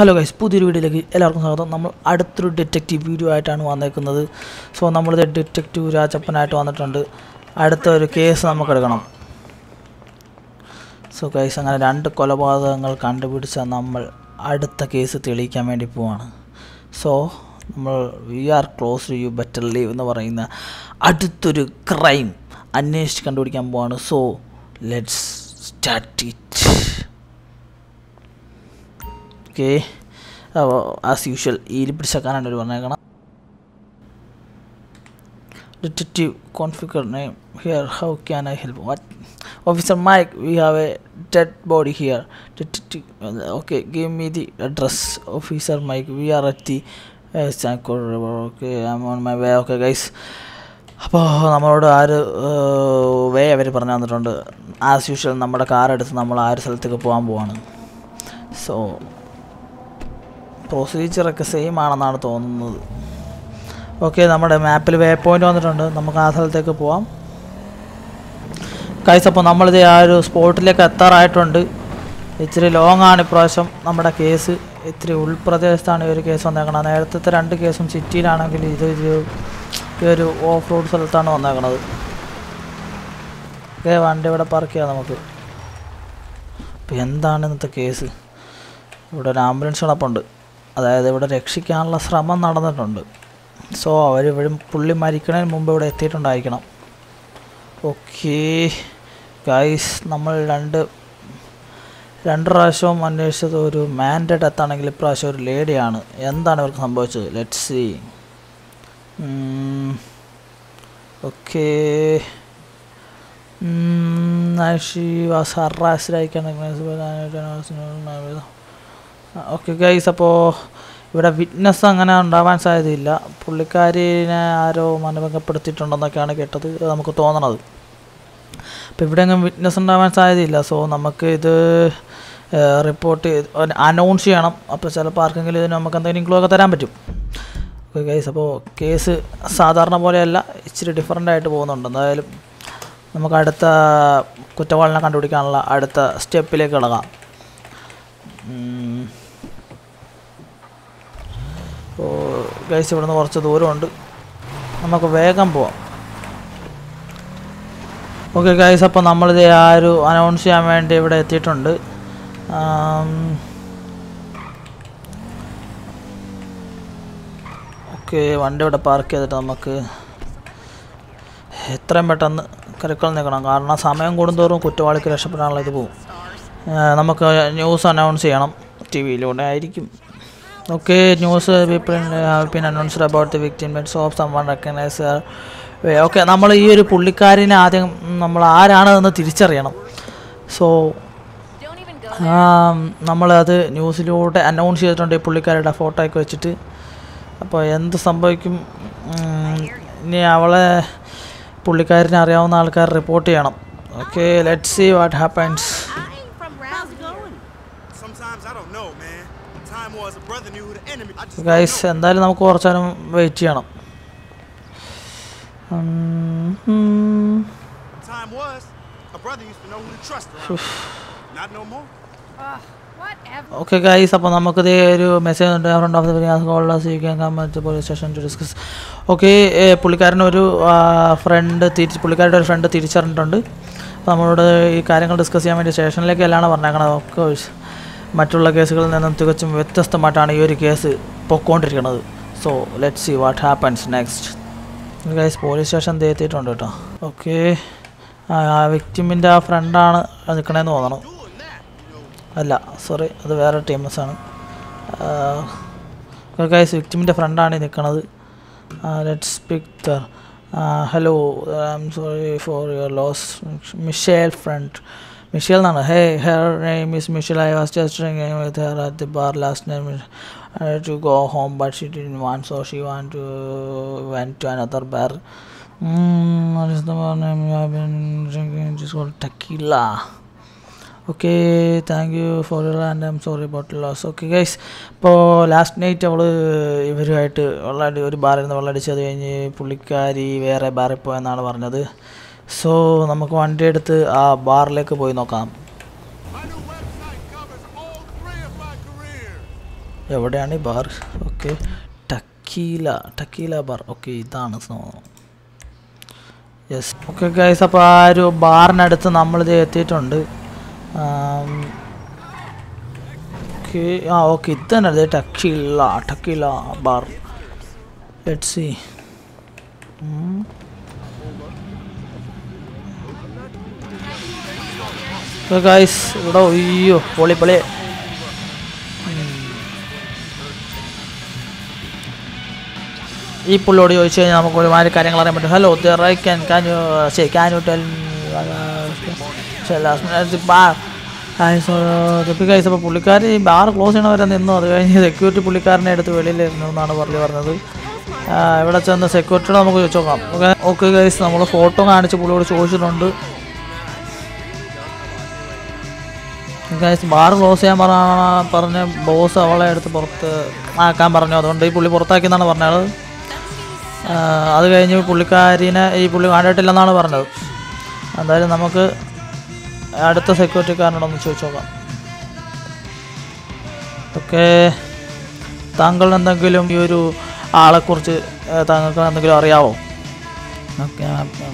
Hello guys പുതിയൊരു വീഡിയോയിലേക്ക് എല്ലാവർക്കും സ്വാഗതം നമ്മൾ അടുത്തൊരു ഡിറ്റക്റ്റീവ് വീഡിയോ ആയിട്ടാണ് വന്നേക്കുന്നത് സോ നമ്മളിത് ഡിറ്റക്റ്റീവ് രാജപ്പനായിട്ട് വന്നിട്ടുണ്ട് അടുത്ത ഒരു കേസ് നമുക്ക് എടുക്കണം സോ ഗൈസ് അങ്ങനെ രണ്ട് കൊലപാതകങ്ങൾ കണ്ടുപിടിച്ച നമ്മൾ അടുത്ത കേസ് തെളിയിക്കാൻ വേണ്ടി പോവാണ് സോ നമ്മൾ we are close to you better leave എന്ന് പറയുന്ന അടുത്തൊരു ക്രൈം അന്വേഷിച്ച് കണ്ടുപിടിക്കാൻ പോവാണ് so let's start it okay as usual ഈ പിടിച്ചേക്കാനാണ് ഒരു പറഞ്ഞേക്കണം detective configure name here how can I help what officer Mike we have a dead body here detective okay give me the address officer Mike we are at the okay on my way okay guys അപ്പോൾ നമ്മളോട് ആര് വേ അവർ പറഞ്ഞു തന്നിട്ടുണ്ട് as usual നമ്മുടെ car എടുത്ത് നമ്മൾ ആ ഒരു സ്ഥലത്തേക്ക് പോകാൻ പോവാണ് സോ പ്രൊസീജിയറൊക്കെ സെയിം ആണെന്നാണ് തോന്നുന്നത് ഓക്കെ നമ്മുടെ മാപ്പിൽ വേ പോയിന്റ് വന്നിട്ടുണ്ട് നമുക്ക് ആ സ്ഥലത്തേക്ക് പോവാം കൈസ് അപ്പോൾ നമ്മളിത് ആ ഒരു സ്പോട്ടിലേക്ക് എത്താറായിട്ടുണ്ട് ഇച്ചിരി ലോങ് ആണ് ഇപ്രാവശ്യം നമ്മുടെ കേസ് ഇത്തിരി ഉൾപ്രദേശത്താണ് ഈ ഒരു കേസ് വന്നേക്കണത് നേരത്തെ രണ്ട് കേസും സിറ്റിയിലാണെങ്കിൽ ഇത് ഒരു ഈ ഒരു ഓഫ് റോഡ് സ്ഥലത്താണ് വന്നേക്കണത് ഓക്കെ വണ്ടി ഇവിടെ പാർക്ക് ചെയ്യാം നമുക്ക് അപ്പോൾ എന്താണ് ഇന്നത്തെ കേസ് ഇവിടെ ഒരു ആംബുലൻസ് കിടപ്പുണ്ട് അതായത് ഇവിടെ രക്ഷിക്കാനുള്ള ശ്രമം നടന്നിട്ടുണ്ട് സോ അവർ ഇവിടെ പുള്ളി മരിക്കണതിന് മുമ്പ് ഇവിടെ എത്തിയിട്ടുണ്ടായിരിക്കണം ഓക്കേ ഗൈസ് നമ്മൾ രണ്ട് രണ്ട് പ്രാവശ്യവും അന്വേഷിച്ചത് ഒരു മാൻ്റെ ഡെത്ത് ആണെങ്കിൽ ഇപ്രാവശ്യം ഒരു ലേഡിയാണ് എന്താണ് ഇവർക്ക് സംഭവിച്ചത് let see okay she was harassed okay guys അപ്പോൾ ഇവിടെ വിറ്റ്നസ് അങ്ങനെ ഉണ്ടാവാൻ സാധ്യതയില്ല പുള്ളിക്കാരിനെ ആരോ മനഭംഗപ്പെടുത്തിയിട്ടുണ്ടെന്നൊക്കെയാണ് കേട്ടത് നമുക്ക് തോന്നണത് അപ്പോൾ ഇവിടെ എങ്ങും വിറ്റ്നസ് ഉണ്ടാവാൻ സാധ്യതയില്ല സോ നമുക്ക് ഇത് റിപ്പോർട്ട് അനൗൺസ് ചെയ്യണം അപ്പോൾ ചിലപ്പോൾ ആർക്കെങ്കിലും ഇതിന് നമുക്ക് എന്തെങ്കിലും ക്ലൂ ഒക്കെ തരാൻ പറ്റും ഓക്കെ ഗൈസ് അപ്പോൾ കേസ് സാധാരണ പോലെയല്ല ഇച്ചിരി ഡിഫറെൻ്റ് ആയിട്ട് പോകുന്നുണ്ട് എന്തായാലും നമുക്ക് അടുത്ത കുറ്റവാളിനെ കണ്ടുപിടിക്കാനുള്ള അടുത്ത സ്റ്റെപ്പിലേക്ക് കിടക്കാം അപ്പോൾ ഗൈസ് ഇവിടുന്ന് കുറച്ച് ദൂരമുണ്ട് നമുക്ക് വേഗം പോവാം ഓക്കെ ഗൈസ് അപ്പോൾ നമ്മളിത് ആ ഒരു അനൗൺസ് ചെയ്യാൻ വേണ്ടി ഇവിടെ എത്തിയിട്ടുണ്ട് ഓക്കെ വണ്ടി ഇവിടെ പാർക്ക് ചെയ്തിട്ട് നമുക്ക് എത്രയും പെട്ടെന്ന് കരുക്കൾ നിൽക്കണം കാരണം സമയം കൂടുന്തോറും കുറ്റവാളിക്ക് രക്ഷപ്പെടാനുള്ള ഇത് പോകും നമുക്ക് ന്യൂസ് അനൗൺസ് ചെയ്യണം ടി വിയിലൂടെ ആയിരിക്കും okay news people have been announced about the victim bets of someone recognise okay നമ്മൾ ഈ ഒരു പുള്ളിക്കാരിനെ ആദ്യം നമ്മൾ ആരാണ് എന്ന് തിരിച്ചറിയണം സോ നമ്മളത് ന്യൂസിലൂടെ അനൗൺസ് ചെയ്തിട്ടുണ്ട് ഈ പുള്ളിക്കാരുടെ ഫോട്ടോ ഒക്കെ വെച്ചിട്ട് അപ്പോൾ എന്ത് സംഭവിക്കും ഇനി അവളെ പുള്ളിക്കാരനെ അറിയാവുന്ന ആൾക്കാർ റിപ്പോർട്ട് ചെയ്യണം okay let see what happens guys എന്തായാലും നമുക്ക് കുറച്ചാലും വെയിറ്റ് ചെയ്യണം ഓക്കെ ഗൈസ് അപ്പോൾ നമുക്ക് ഇതേ ഒരു മെസ്സേജ് ഉണ്ട് friend of the callers you can come at police station to discuss okay പുള്ളിക്കാരൻ ഒരു ഫ്രണ്ട് തിരിച്ച് പുള്ളിക്കാരുടെ ഒരു ഫ്രണ്ട് തിരിച്ചറിഞ്ഞിട്ടുണ്ട് അപ്പോൾ നമ്മളോട് ഈ കാര്യങ്ങൾ ഡിസ്കസ് ചെയ്യാൻ വേണ്ടി സ്റ്റേഷനിലേക്ക് അല്ലാണ് പറഞ്ഞേക്കണത് ഒക്കെ മറ്റുള്ള കേസുകളിൽ നിന്നും തികച്ചും വ്യത്യസ്തമായിട്ടാണ് ഈ ഒരു കേസ് പൊക്കോണ്ടിരിക്കുന്നത് so let see what happens next guys police station എത്തിയിട്ടുണ്ട് കേട്ടോ ഓക്കെ ആ വിക്റ്റിമിൻ്റെ ആ ഫ്രണ്ടാണ് നിൽക്കണേന്ന് തോന്നണം അല്ല സോറി അത് വേറെ ടീംസാണ് ഗൈസ് വിക്റ്റിമിൻ്റെ ഫ്രണ്ടാണ് നിൽക്കണത് let speak there hello I am sorry for your loss Michelle friend Michelle എന്നാണ് hey her name is Michelle I was just drinking with her at the bar last name to go home but she didn't want so she want to went to another bar what is the bar name you have been drinking? It is called tequila. Okay thank you for your and I am sorry about loss okay guys ഇപ്പോൾ last night അവൾ ഇവരുമായിട്ട് വെള്ളമടി ഒരു ബാറിൽ നിന്ന് വെള്ളമടിച്ചത് കഴിഞ്ഞ് പുള്ളിക്കാരി വേറെ ബാറിൽ പോയെന്നാണ് പറഞ്ഞത് സോ നമുക്ക് വണ്ടി എടുത്ത് ആ ബാറിലേക്ക് പോയി നോക്കാം എവിടെയാണ് ഈ bar okay tequila tequila bar okay ഇതാണ് യെസ് ഓക്കെ ഗൈസ് അപ്പോൾ ആ ഒരു ബാറിനടുത്ത് നമ്മളിത് എത്തിയിട്ടുണ്ട് ഓക്കെ ആ ഓക്കെ ഇത് തന്നെ അതെ tequila tequila bar let see guys ഇവിടെ അയ്യോ പൊളി പൊളി ഈ പുള്ളിയോട് ചോദിച്ചു കഴിഞ്ഞാൽ നമുക്ക് ഒരുമാതിരി കാര്യങ്ങൾ അറിയാൻ പറ്റും hello right can can you say can you tell bar guys അപ്പോൾ പുള്ളിക്കാർ ഈ ബാർ ക്ലോസ് ചെയ്യണവരെ നിന്നു അത് കഴിഞ്ഞ് സെക്യൂരിറ്റി പുള്ളിക്കാരനെ എടുത്ത് വെളിയിലിരുന്നു എന്നാണ് പറഞ്ഞു പറഞ്ഞത് ആ, ഇവിടെ ചെന്ന് സെക്യൂരിറ്റിയോട് നമുക്ക് ചോദിച്ചു നോക്കാം ഓക്കെ ഓക്കെ ഗൈസ് നമ്മൾ ഫോട്ടോ കാണിച്ച് പുള്ളിയോട് ചോദിച്ചിട്ടുണ്ട് ഗൈസ് ബാർ ക്ലോസ് ചെയ്യാൻ പറഞ്ഞ പറഞ്ഞ ബോസ് അവളെ എടുത്ത് പുറത്ത് ആക്കാൻ പറഞ്ഞു അതുകൊണ്ട് ഈ പുള്ളി പുറത്താക്കിയെന്നാണ് പറഞ്ഞത് ആ, അത് കഴിഞ്ഞ് പുള്ളിക്കാരിനെ ഈ പുള്ളി കണ്ടിട്ടില്ലെന്നാണ് പറഞ്ഞത് എന്തായാലും നമുക്ക് അടുത്ത സെക്യൂരിറ്റിക്കാരനോടൊന്ന് ചോദിച്ചു നോക്കാം ഓക്കെ താങ്കൾ എന്തെങ്കിലും ഈ ഒരു ആളെക്കുറിച്ച് ഏ, താങ്കൾക്ക് എന്തെങ്കിലും അറിയാവോ ഓക്കെ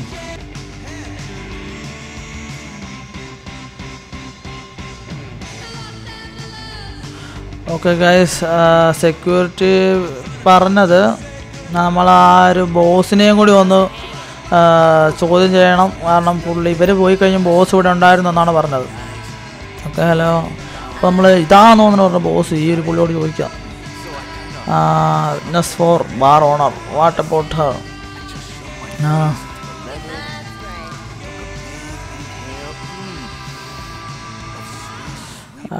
ഓക്കെ ഗൈസ് സെക്യൂരിറ്റി പറഞ്ഞത് നമ്മൾ ആ ഒരു ബോസിനെയും കൂടി ഒന്ന് ആ, ചോദ്യം ചെയ്യണം കാരണം പുള്ളി ഇവർ പോയി കഴിഞ്ഞ് ബോസ് ഇവിടെ ഉണ്ടായിരുന്നു എന്നാണ് പറഞ്ഞത് ഓക്കെ ഹലോ അപ്പോൾ നമ്മൾ ഇതാണെന്ന് തോന്നുന്നു പറഞ്ഞ ബോസ് ഈ ഒരു പുള്ളിയോട് ചോദിക്കാം നെസ് for bar owner what about her ah ah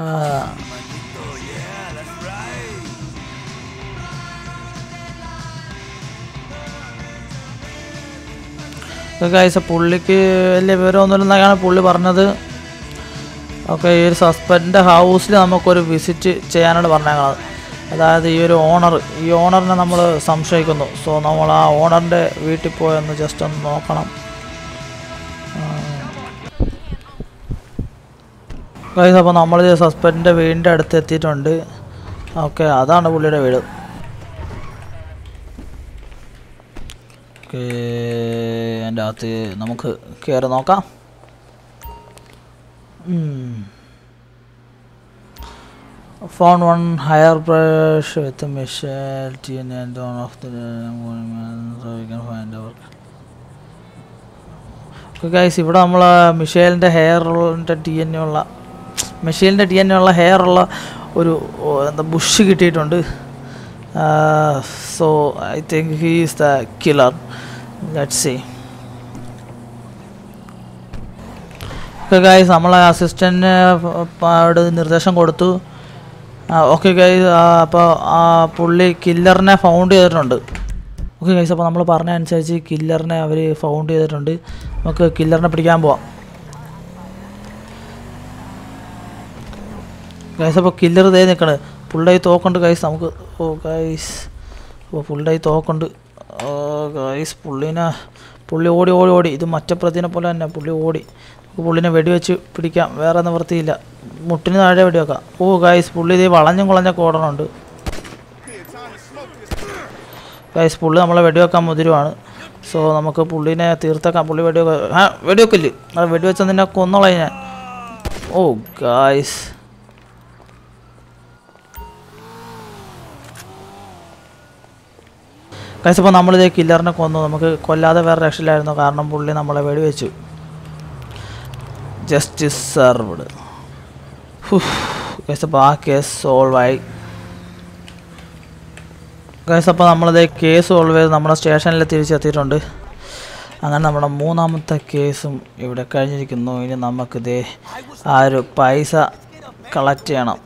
guys പുള്ളിക്ക് വലിയ വിവരമൊന്നുമില്ലെന്നാണ് പുള്ളി പറഞ്ഞത് ഓക്കെ ഈ ഒരു സസ്പെൻഡ് ഹൗസിൽ നമുക്കൊരു വിസിറ്റ് ചെയ്യാനാണ് പറഞ്ഞേക്കുന്നത് അതായത് ഈ ഒരു ഓണർ ഈ ഓണറിനെ നമ്മൾ സംശയിക്കുന്നു സോ നമ്മൾ ആ ഓണറിൻ്റെ വീട്ടിൽ പോയൊന്ന് ജസ്റ്റ് ഒന്ന് നോക്കണം ഗൈസ് അപ്പോൾ നമ്മൾ സസ്പെൻഡിൻ്റെ വീടിൻ്റെ അടുത്ത് എത്തിയിട്ടുണ്ട് ഓക്കെ അതാണ് പുള്ളിയുടെ വീട് ഓക്കെ അതിൻ്റെ അകത്ത് നമുക്ക് കയറി നോക്കാം phone one hair brush with Michelle T N and on of the find our okay guys ഇവിടെ നമ്മൾ മിഷേലിൻ്റെ ഹെയറിൻ്റെ ടി എൻ ഉള്ള മിഷേലിൻ്റെ ടി എൻ ഉള്ള ഹെയർ ഉള്ള ഒരു ഓ, എന്താ ബുഷ് കിട്ടിയിട്ടുണ്ട് so I think he is the killer let see okay guys നമ്മളെ അസിസ്റ്റൻറ്റിന് അവിടെ നിർദ്ദേശം കൊടുത്തു ഓക്കെ ഗൈസ് അപ്പോൾ ആ പുള്ളി കില്ലറിനെ ഫൗണ്ട് ചെയ്തിട്ടുണ്ട് ഓക്കെ ഗൈസ് അപ്പോൾ നമ്മൾ പറഞ്ഞ അനുസരിച്ച് കില്ലറിനെ അവർ ഫൗണ്ട് ചെയ്തിട്ടുണ്ട് നമുക്ക് കില്ലറിനെ പിടിക്കാൻ പോവാം ഗൈസ് അപ്പോൾ കില്ലർ ഇതേ നിൽക്കണ് പുള്ളി തോക്കുണ്ട് ഗൈസ് നമുക്ക് ഓ ഗൈസ് ഓ പുള്ളി തോക്കുണ്ട് ഓ ഗൈസ് പുള്ളിനെ പുള്ളി ഓടി ഓടി ഓടി ഇത് മറ്റേ പ്രതിനെ പോലെ തന്നെ പുള്ളി ഓടി നമുക്ക് പുള്ളിനെ വെടിവെച്ച് പിടിക്കാം വേറെ നിവൃത്തിയില്ല മുട്ടിന് താഴെ വെടിവെക്കാം ഓ ഗൈസ് പുള്ളി ഇത് വളഞ്ഞും കുളഞ്ഞൊക്കെ ഓടണുണ്ട് ഗൈസ് പുള്ളി നമ്മളെ വെടിവെക്കാൻ മുതിരുവാണ് സോ നമുക്ക് പുള്ളിനെ തീർത്തേക്കാം പുള്ളി വെടിവെക്ക ആ വെടിവെക്കില്ല അത് വെടിവെച്ച നിന്നെ കൊന്നോളാം ഞാൻ ഓ ഗൈസ് ഗൈസ് ഇപ്പോൾ നമ്മളിത് കില്ലറിനെ കൊന്നു നമുക്ക് കൊല്ലാതെ വേറെ രക്ഷയില്ലായിരുന്നു കാരണം പുള്ളി നമ്മളെ വെടിവെച്ചു ജസ്റ്റിസ് സെർവ്ഡ് ഗൈസ് അപ്പോൾ ആ കേസ് സോൾവ് ആയി ഗൈസ് അപ്പോൾ നമ്മളിത് കേസ് സോൾവ് ചെയ്ത് നമ്മുടെ സ്റ്റേഷനിൽ തിരിച്ചെത്തിയിട്ടുണ്ട് അങ്ങനെ നമ്മുടെ മൂന്നാമത്തെ കേസും ഇവിടെ കഴിഞ്ഞിരിക്കുന്നു ഇനി നമുക്കിത് ആ ഒരു പൈസ കളക്ട് ചെയ്യണം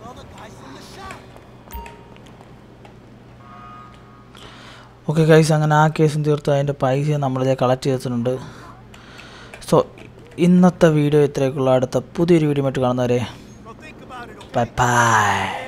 ഓക്കെ ഗൈസ് അങ്ങനെ ആ കേസും തീർത്ത് അതിൻ്റെ പൈസ നമ്മളിത് കളക്ട് ചെയ്തിട്ടുണ്ട് സോ ഇന്നത്തെ വീഡിയോ ഇത്രയൊക്കെയുള്ള അടുത്ത പുതിയൊരു വീഡിയോ മറ്റു കാണുന്നവരെ ബൈ ബൈ